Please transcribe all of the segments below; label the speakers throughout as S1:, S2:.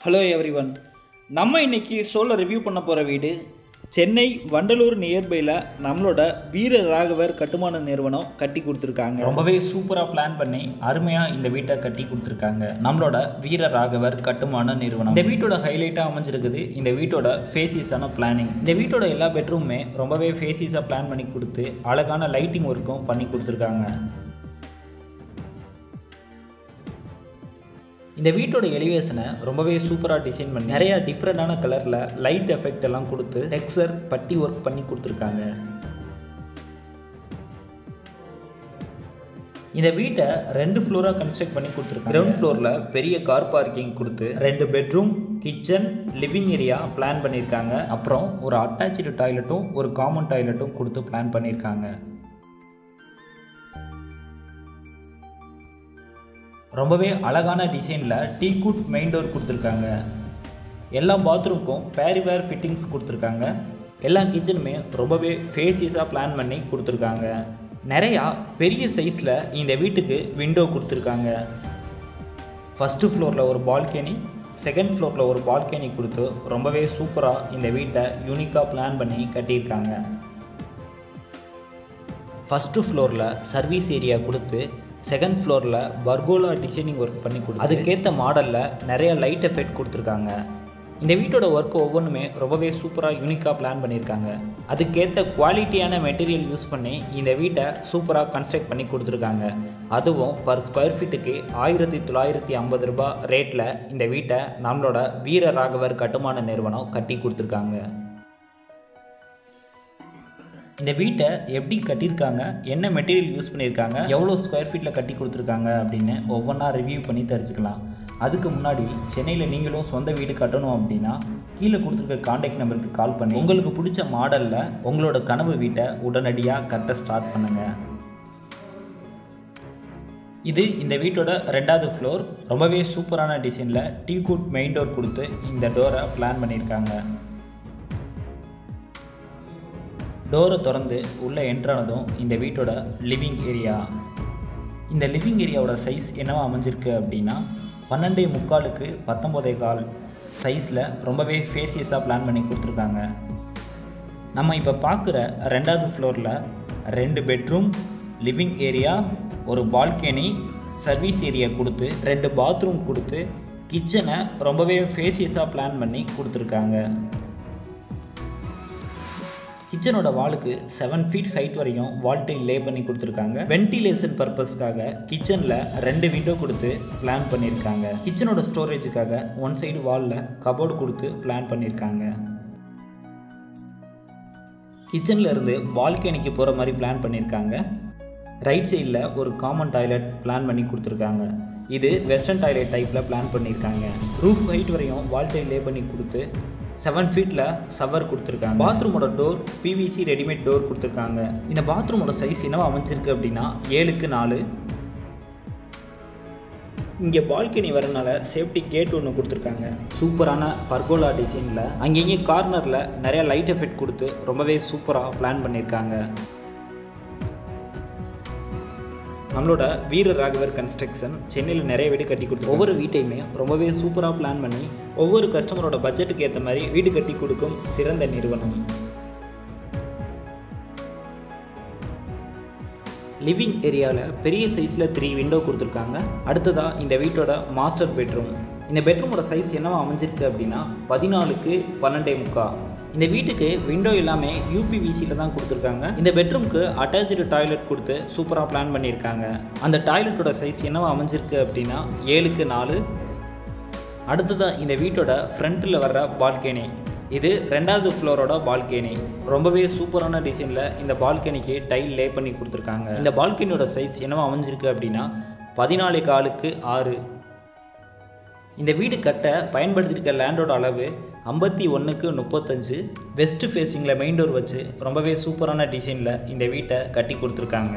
S1: hello everyone நம்ம இன்னைக்கு சோலை ரிவ்யூ பண்ண போகிற வீடு சென்னை வண்டலூர் நியர்பையில் நம்மளோட வீர ராகவர் கட்டுமான நிறுவனம் கட்டி கொடுத்துருக்காங்க
S2: ரொம்பவே சூப்பராக பிளான் பண்ணி அருமையாக இந்த வீட்டை கட்டி கொடுத்துருக்காங்க நம்மளோட வீர ராகவர் கட்டுமான நிறுவனம் இந்த வீட்டோட ஹைலைட்டாக அமைஞ்சிருக்குது இந்த வீட்டோட ஃபேசியஸான பிளானிங் இந்த வீட்டோட எல்லா பெட்ரூமுமே ரொம்பவே ஃபேசியஸாக பிளான் பண்ணி கொடுத்து அழகான லைட்டிங் ஒர்க்கும் பண்ணி கொடுத்துருக்காங்க இந்த வீட்டோட எலிவேஷனை ரொம்பவே சூப்பராக டிசைன் பண்ணி நிறையா டிஃப்ரெண்டான கலரில் லைட் எஃபெக்ட் எல்லாம் கொடுத்து டெக்ஸர் பட்டி ஒர்க் பண்ணி கொடுத்துருக்காங்க இந்த வீட்டை ரெண்டு ஃப்ளோராக கன்ஸ்ட்ரக்ட் பண்ணி கொடுத்துருக்காங்க கிரவுண்ட் ஃப்ளோரில் பெரிய கார் பார்க்கிங் கொடுத்து ரெண்டு bedroom kitchen living area plan பண்ணியிருக்காங்க அப்புறம் ஒரு அட்டாச்சு டாய்லெட்டும் ஒரு காமன் டாய்லெட்டும் கொடுத்து பிளான் பண்ணியிருக்காங்க ரொம்பவே அழகான டிசைனில் டீ குட் மெயின் டோர் கொடுத்துருக்காங்க எல்லா பாத்ரூம்க்கும் பேரிவேர் ஃபிட்டிங்ஸ் கொடுத்துருக்காங்க எல்லா கிச்சனுமே ரொம்பவே ஃபேசியஸாக பிளான் பண்ணி கொடுத்துருக்காங்க நிறையா பெரிய சைஸில் இந்த வீட்டுக்கு விண்டோ கொடுத்துருக்காங்க ஃபஸ்ட்டு ஃப்ளோரில் ஒரு பால்கனி செகண்ட் ஃப்ளோரில் ஒரு பால்கனி கொடுத்து ரொம்பவே சூப்பராக இந்த வீட்டை யூனிக்காக பிளான் பண்ணி கட்டியிருக்காங்க ஃபஸ்ட்டு ஃப்ளோரில் சர்வீஸ் ஏரியா கொடுத்து செகண்ட் ஃப்ளோரில் பர்கோலா டிசைனிங் ஒர்க் பண்ணி கொடுத்து அதுக்கேற்ற மாடலில் நிறைய லைட் எஃபெக்ட் கொடுத்துருக்காங்க இந்த வீட்டோட ஒர்க் ஒவ்வொன்றுமே ரொம்பவே சூப்பராக யூனிக்காக பிளான் பண்ணியிருக்காங்க அதுக்கேற்ற குவாலிட்டியான மெட்டீரியல் யூஸ் பண்ணி இந்த வீட்டை சூப்பராக கன்ஸ்ட்ரக்ட் பண்ணி கொடுத்துருக்காங்க அதுவும் பர் ஸ்கொயர் ஃபீட்டுக்கு ஆயிரத்தி தொள்ளாயிரத்தி ஐம்பது ரூபாய் ரேட்டில் இந்த வீட்டை நம்மளோட வீர ராகவர் கட்டுமான நிறுவனம் கட்டி கொடுத்துருக்காங்க இந்த வீட்டை எப்படி கட்டியிருக்காங்க என்ன மெட்டீரியல் யூஸ் பண்ணியிருக்காங்க எவ்வளோ ஸ்கொயர் ஃபீட்டில் கட்டி கொடுத்துருக்காங்க அப்படின்னு ஒவ்வொன்றா ரிவ்யூ பண்ணி தெரிஞ்சுக்கலாம் அதுக்கு முன்னாடி சென்னையில் நீங்களும் சொந்த வீடு கட்டணும் அப்படின்னா கீழே கொடுத்துருக்க காண்டாக்ட் நம்பருக்கு கால் பண்ணி உங்களுக்கு பிடிச்ச மாடலில் உங்களோட கனவு வீட்டை உடனடியாக கட்ட ஸ்டார்ட் பண்ணுங்கள் இது இந்த வீட்டோட ரெண்டாவது ஃப்ளோர் ரொம்பவே சூப்பரான டிசைனில் டீ குட் மெயின் டோர் கொடுத்து இந்த டோரை பிளான் பண்ணியிருக்காங்க டோரை திறந்து உள்ளே என்ட்ரானதும் இந்த வீட்டோட லிவிங் ஏரியா இந்த லிவிங் ஏரியாவோட சைஸ் என்னவா அமைஞ்சிருக்கு அப்படின்னா பன்னெண்டே முக்காலுக்கு பத்தொம்போதே கால் சைஸில் ரொம்பவே ஃபேசியஸாக பிளான் பண்ணி கொடுத்துருக்காங்க நம்ம இப்போ பார்க்குற ரெண்டாவது ஃப்ளோரில் ரெண்டு பெட்ரூம் லிவிங் ஏரியா ஒரு பால்கனி சர்வீஸ் ஏரியா கொடுத்து ரெண்டு பாத்ரூம் கொடுத்து கிச்சனை ரொம்பவே ஃபேசியஸாக பிளான் பண்ணி கொடுத்துருக்காங்க கிச்சனோட வாலுக்கு செவன் ஃபீட் ஹைட் வரையும் வால்டைல் லே பண்ணி கொடுத்துருக்காங்க வென்டிலேஷன் பர்பஸ்க்காக கிச்சனில் ரெண்டு விண்டோ கொடுத்து பிளான் பண்ணியிருக்காங்க கிச்சனோட ஸ்டோரேஜுக்காக ஒன் சைடு வாலில் கபோர்டு கொடுத்து பிளான் பண்ணியிருக்காங்க கிச்சனில் இருந்து பால்கனிக்கு போகிற மாதிரி பிளான் பண்ணியிருக்காங்க ரைட் சைடில் ஒரு காமன் டாய்லெட் பிளான் பண்ணி கொடுத்துருக்காங்க இது வெஸ்டர்ன் டாய்லெட் டைப்பில் பிளான் பண்ணியிருக்காங்க ரூஃப் ஹைட் வரையும் வால்டைல் லே பண்ணி கொடுத்து செவன் ஃபீட்டில் சவர் கொடுத்துருக்காங்க பாத்ரூமோட டோர் பிவிசி ரெடிமேட் டோர் கொடுத்துருக்காங்க இந்த பாத்ரூமோட சைஸ் என்னவா அமைஞ்சிருக்கு அப்படின்னா ஏழுக்கு நாலு இங்கே பால்கனி வரனால சேஃப்டி கேட் ஒன்று கொடுத்துருக்காங்க சூப்பரான பர்கோலா டிசைனில் அங்கங்கே கார்னரில் நிறைய லைட் எஃபெக்ட் கொடுத்து ரொம்பவே சூப்பராக பிளான் பண்ணியிருக்காங்க நம்மளோட வீர ராகவர் கன்ஸ்ட்ரக்ஷன் சென்னையில் நிறைய வீடு கட்டி கொடுத்து ஒவ்வொரு வீட்டையுமே ரொம்பவே சூப்பராக பிளான் பண்ணி ஒவ்வொரு கஸ்டமரோட பட்ஜெட்டுக்கு ஏற்ற மாதிரி வீடு கட்டி கொடுக்கும் சிறந்த நிறுவனம் லிவிங் ஏரியாவில் பெரிய சைஸில் த்ரீ விண்டோ கொடுத்துருக்காங்க அடுத்ததாக இந்த வீட்டோட மாஸ்டர் பெட்ரூம் இந்த பெட்ரூமோட சைஸ் என்னவா அமைஞ்சிருக்கு அப்படின்னா பதினாலுக்கு பன்னெண்டே முக்கா இந்த வீட்டுக்கு விண்டோ எல்லாமே யூபிவிசியில் தான் கொடுத்துருக்காங்க இந்த பெட்ரூம்க்கு அட்டாச்சு டாய்லெட் கொடுத்து சூப்பராக பிளான் பண்ணியிருக்காங்க அந்த டாய்லெட்டோட சைஸ் என்னவா அமைஞ்சிருக்கு அப்படின்னா ஏழுக்கு நாலு அடுத்ததாக இந்த வீட்டோட ஃப்ரண்ட்டில் வர்ற பால்கனி இது ரெண்டாவது ஃப்ளோரோட பால்கனி ரொம்பவே சூப்பரான டிசைனில் இந்த பால்கனிக்கு டைல் லே பண்ணி கொடுத்துருக்காங்க இந்த பால்கனியோட சைஸ் என்னவா அமைஞ்சிருக்கு அப்படின்னா பதினாலு காலுக்கு ஆறு இந்த வீடு கட்ட பயன்படுத்தியிருக்க லேண்டோட அளவு ஐம்பத்தி ஒன்றுக்கு முப்பத்தஞ்சு வெஸ்ட் ஃபேஸிங்கில் மெயின் டோர் வச்சு ரொம்பவே சூப்பரான டிசைனில் இந்த வீட்டை கட்டி கொடுத்துருக்காங்க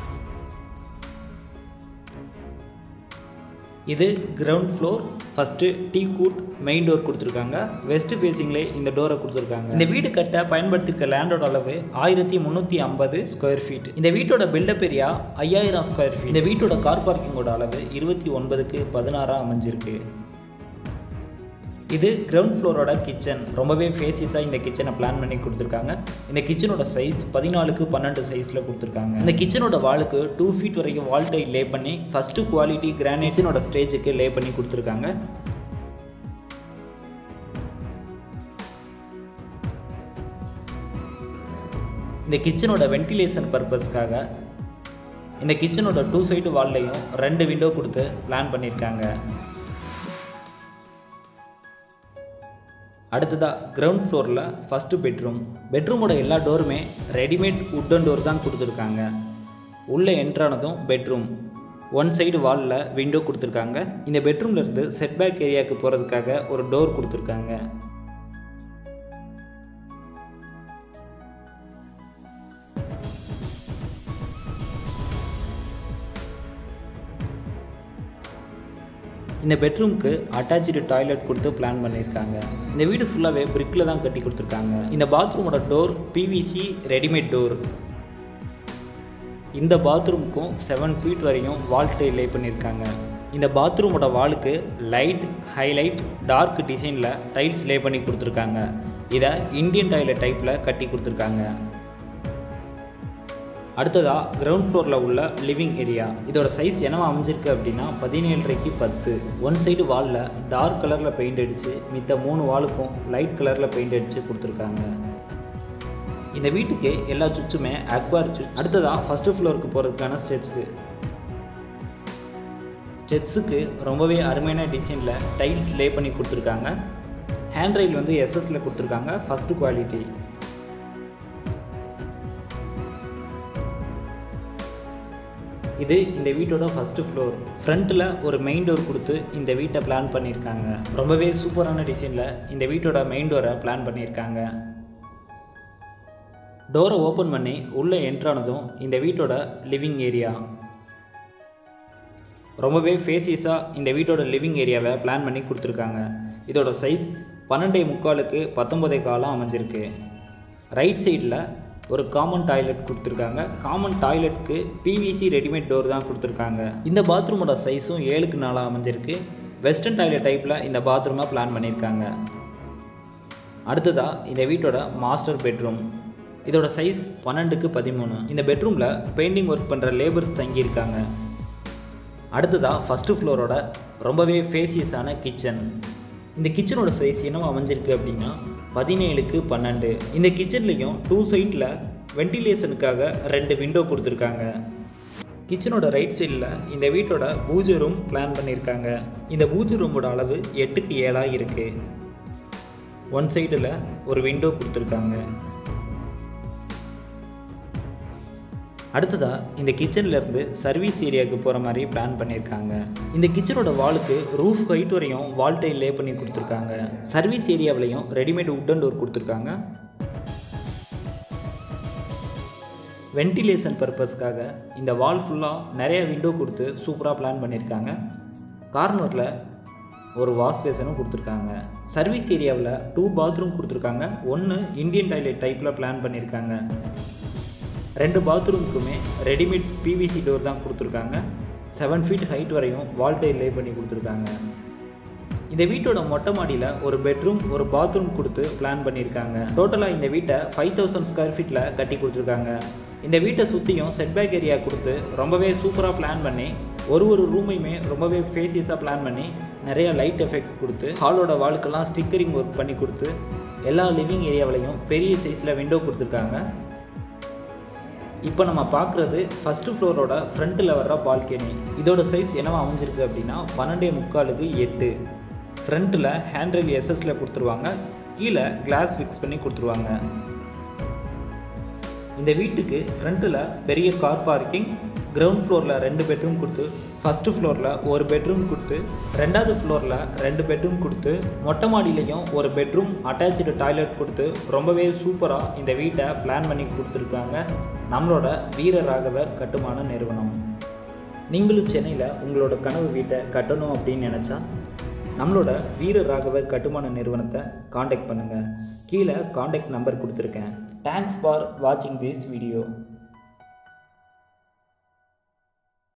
S2: இது ground floor first teak wood main door கொடுத்துருக்காங்க வெஸ்ட் ஃபேஸிங்லேயே இந்த டோரை கொடுத்துருக்காங்க இந்த வீடு கட்ட பயன்படுத்திருக்க லேண்டோட அளவு ஆயிரத்தி முந்நூற்றி ஐம்பது ஸ்கொயர் ஃபீட் இந்த வீட்டோட பில்டப் ஏரியா ஐயாயிரம் ஸ்கொயர் ஃபீட் இந்த வீட்டோட கார் பார்க்கிங்கோட அளவு இருபத்தி ஒன்பதுக்கு பதினாறாக அமைஞ்சிருக்கு இது கிரவுண்ட் ஃப்ளோரோட கிச்சன் ரொம்பவே ஃபேசிஸாக இந்த கிச்சனை பிளான் பண்ணி கொடுத்துருக்காங்க இந்த கிச்சனோட சைஸ் பதினாலுக்கு பன்னெண்டு சைஸில் கொடுத்துருக்காங்க இந்த கிச்சனோட வாலுக்கு டூ ஃபீட் வரைக்கும் வால் டைல் லே பண்ணி ஃபஸ்ட்டு குவாலிட்டி கிரானைட்ஸினோட ஸ்டேஜுக்கு லே பண்ணி கொடுத்துருக்காங்க இந்த கிச்சனோட வென்டிலேஷன் பர்பஸ்க்காக இந்த கிச்சனோட டூ சைடு வால்லையும் ரெண்டு விண்டோ கொடுத்து பிளான் பண்ணியிருக்காங்க அடுத்ததாக கிரவுண்ட் ஃப்ளோரில் ஃபஸ்ட்டு பெட்ரூம் பெட்ரூமோட எல்லா டோருமே ரெடிமேட் உட்டன் டோர் தான் கொடுத்துருக்காங்க உள்ளே என்ட்ரானதும் பெட்ரூம் ஒன் சைடு வாலில் விண்டோ கொடுத்துருக்காங்க இந்த பெட்ரூம்லேருந்து செட்பேக் ஏரியாவுக்கு போகிறதுக்காக ஒரு டோர் கொடுத்துருக்காங்க இந்த பெட்ரூம்க்கு அட்டாச்சு டாய்லெட் கொடுத்து பிளான் பண்ணியிருக்காங்க இந்த வீடு ஃபுல்லாகவே பிரிக்கில் தான் கட்டி கொடுத்துருக்காங்க இந்த பாத்ரூமோட டோர் பிவிசி ரெடிமேட் டோர் இந்த பாத்ரூமுக்கும் செவன் ஃபீட் வரையும் வால் டைல் லே பண்ணியிருக்காங்க இந்த பாத்ரூமோட வாலுக்கு லைட் ஹைலைட் டார்க் டிசைனில் டைல்ஸ் லே பண்ணி கொடுத்துருக்காங்க இதை இந்தியன் டாய்லெட் டைப்பில் கட்டி கொடுத்துருக்காங்க அடுத்ததாக கிரவுண்ட் ஃப்ளோரில் உள்ள லிவிங் ஏரியா இதோட சைஸ் என்னவா அமைஞ்சிருக்கு அப்படின்னா பதினேழரைக்கு பத்து ஒன் சைடு வாலில் டார்க் கலரில் பெயிண்ட் அடித்து மித்த மூணு வாலுக்கும் லைட் கலரில் பெயிண்ட் அடித்து கொடுத்துருக்காங்க இந்த வீட்டுக்கு எல்லா சுவிட்சுமே அக்வார் சுவிட்ச் அடுத்ததாக ஃபஸ்ட்டு ஃப்ளோருக்கு போகிறதுக்கான ஸ்டெப்ஸு ஸ்டெப்ஸுக்கு ரொம்பவே அருமையான டிசைனில் டைல்ஸ் லே பண்ணி கொடுத்துருக்காங்க ஹேண்ட் ரயில் வந்து எஸ்எஸ்ல கொடுத்துருக்காங்க ஃபஸ்ட்டு குவாலிட்டி இது இந்த வீட்டோட ஃபஸ்ட்டு ஃப்ளோர் ஃப்ரண்ட்டில் ஒரு மெயின் டோர் கொடுத்து இந்த வீட்டை பிளான் பண்ணியிருக்காங்க ரொம்பவே சூப்பரான டிசைனில் இந்த வீட்டோட மெயின் டோரை பிளான் பண்ணியிருக்காங்க டோரை ஓப்பன் பண்ணி உள்ளே என்ட்ரானதும் இந்த வீட்டோட லிவிங் ஏரியா ரொம்பவே ஃபேசியஸாக இந்த வீட்டோட லிவிங் ஏரியாவை பிளான் பண்ணி கொடுத்துருக்காங்க இதோட சைஸ் பன்னெண்டே முக்காலுக்கு பத்தொன்பதே காலம் அமைஞ்சிருக்கு ரைட் சைடில் ஒரு காமன் டாய்லெட் கொடுத்துருக்காங்க காமன் டாய்லெட்க்கு பிவிசி ரெடிமேட் டோர் தான் கொடுத்துருக்காங்க இந்த பாத்ரூமோட சைஸும் ஏழுக்கு நாலாக அமைஞ்சிருக்கு வெஸ்டர்ன் டாய்லெட் டைப்பில் இந்த பாத்ரூமை பிளான் பண்ணியிருக்காங்க அடுத்ததாக இந்த வீட்டோட மாஸ்டர் பெட்ரூம் இதோட சைஸ் பன்னெண்டுக்கு பதிமூணு இந்த பெட்ரூமில் பெயிண்டிங் ஒர்க் பண்ணுற லேபர்ஸ் தங்கியிருக்காங்க அடுத்ததாக ஃபஸ்ட்டு ஃப்ளோரோட ரொம்பவே ஃபேசியஸான கிச்சன் இந்த கிச்சனோட சைஸ் என்னவோ அமைஞ்சிருக்கு அப்படின்னா பதினேழுக்கு பன்னெண்டு இந்த கிச்சன்லேயும் டூ சைடில் வென்டிலேஷனுக்காக ரெண்டு விண்டோ கொடுத்துருக்காங்க கிச்சனோட ரைட் சைடில் இந்த வீட்டோட பூஜை ரூம் பிளான் பண்ணியிருக்காங்க இந்த பூஜை ரூமோட அளவு எட்டுக்கு ஏழாக இருக்குது ஒன் சைடில் ஒரு விண்டோ கொடுத்துருக்காங்க அடுத்ததாக இந்த கிச்சன்லேருந்து சர்வீஸ் ஏரியாவுக்கு போகிற மாதிரி பிளான் பண்ணியிருக்காங்க இந்த கிச்சனோட வாலுக்கு ரூஃப் ஹைட் வரையும் வால் டைல் லே பண்ணி கொடுத்துருக்காங்க சர்வீஸ் ஏரியாவிலையும் ரெடிமேட் உட்டன் டோர் கொடுத்துருக்காங்க வென்டிலேஷன் பர்பஸ்க்காக இந்த வால் ஃபுல்லாக நிறைய விண்டோ கொடுத்து சூப்பராக பிளான் பண்ணியிருக்காங்க கார்னரில் ஒரு வாஷ் பேசனும் கொடுத்துருக்காங்க சர்வீஸ் ஏரியாவில் டூ பாத்ரூம் கொடுத்துருக்காங்க ஒன்று இந்தியன் டாய்லெட் டைப்பில் பிளான் பண்ணியிருக்காங்க ரெண்டு பாத்ரூமுக்குமே ரெடிமேட் பிவிசி டோர் தான் கொடுத்துருக்காங்க செவன் ஃபீட் ஹைட் வரையும் வால் டைல் லே பண்ணி கொடுத்துருக்காங்க இந்த வீட்டோட மொட்டை மாடியில் ஒரு பெட்ரூம் ஒரு பாத்ரூம் கொடுத்து பிளான் பண்ணியிருக்காங்க டோட்டலாக இந்த வீட்டை ஃபைவ் தௌசண்ட் ஸ்கொயர் ஃபீட்டில் கட்டி கொடுத்துருக்காங்க இந்த வீட்டை சுற்றியும் செட்பேக் ஏரியா கொடுத்து ரொம்பவே சூப்பராக பிளான் பண்ணி ஒரு ஒரு ரூமையுமே ரொம்பவே ஃபேசியஸாக பிளான் பண்ணி நிறைய லைட் எஃபெக்ட் கொடுத்து ஹாலோட வாலுக்கெல்லாம் ஸ்டிக்கரிங் ஒர்க் பண்ணி கொடுத்து எல்லா லிவிங் ஏரியாவிலையும் பெரிய சைஸில் விண்டோ கொடுத்துருக்காங்க இப்போ நம்ம பார்க்குறது ஃபஸ்ட்டு ஃப்ளோரோட ஃப்ரண்ட்டில் வர்ற பால்கனி இதோட சைஸ் என்னவா அமைஞ்சிருக்கு அப்படின்னா பன்னெண்டே முக்காலுக்கு எட்டு ஃப்ரண்ட்டில் ஹேண்ட்ரெயில் எஸ்எஸில் கொடுத்துருவாங்க கீழே கிளாஸ் ஃபிக்ஸ் பண்ணி கொடுத்துருவாங்க இந்த வீட்டுக்கு ஃப்ரண்ட்டில் பெரிய கார் பார்க்கிங் கிரவுண்ட் ஃப்ளோரில் ரெண்டு பெட்ரூம் கொடுத்து ஃபஸ்ட்டு ஃப்ளோரில் ஒரு பெட்ரூம் கொடுத்து ரெண்டாவது ஃப்ளோரில் ரெண்டு பெட்ரூம் கொடுத்து மொட்டை மாடியிலையும் ஒரு பெட்ரூம் அட்டாச்சு டாய்லெட் கொடுத்து ரொம்பவே சூப்பராக இந்த வீட்டை பிளான் பண்ணி கொடுத்துருக்காங்க நம்மளோட வீர ராகவர் கட்டுமான நிறுவனம் நீங்களும் சென்னையில் உங்களோட கனவு வீட்டை கட்டணும் அப்படின்னு நினச்சா நம்மளோட வீர ராகவர் கட்டுமான நிறுவனத்தை காண்டாக்ட் பண்ணுங்கள் கீழே காண்டாக்ட் நம்பர் கொடுத்துருக்கேன் தேங்க்ஸ் ஃபார் வாட்சிங் திஸ் வீடியோ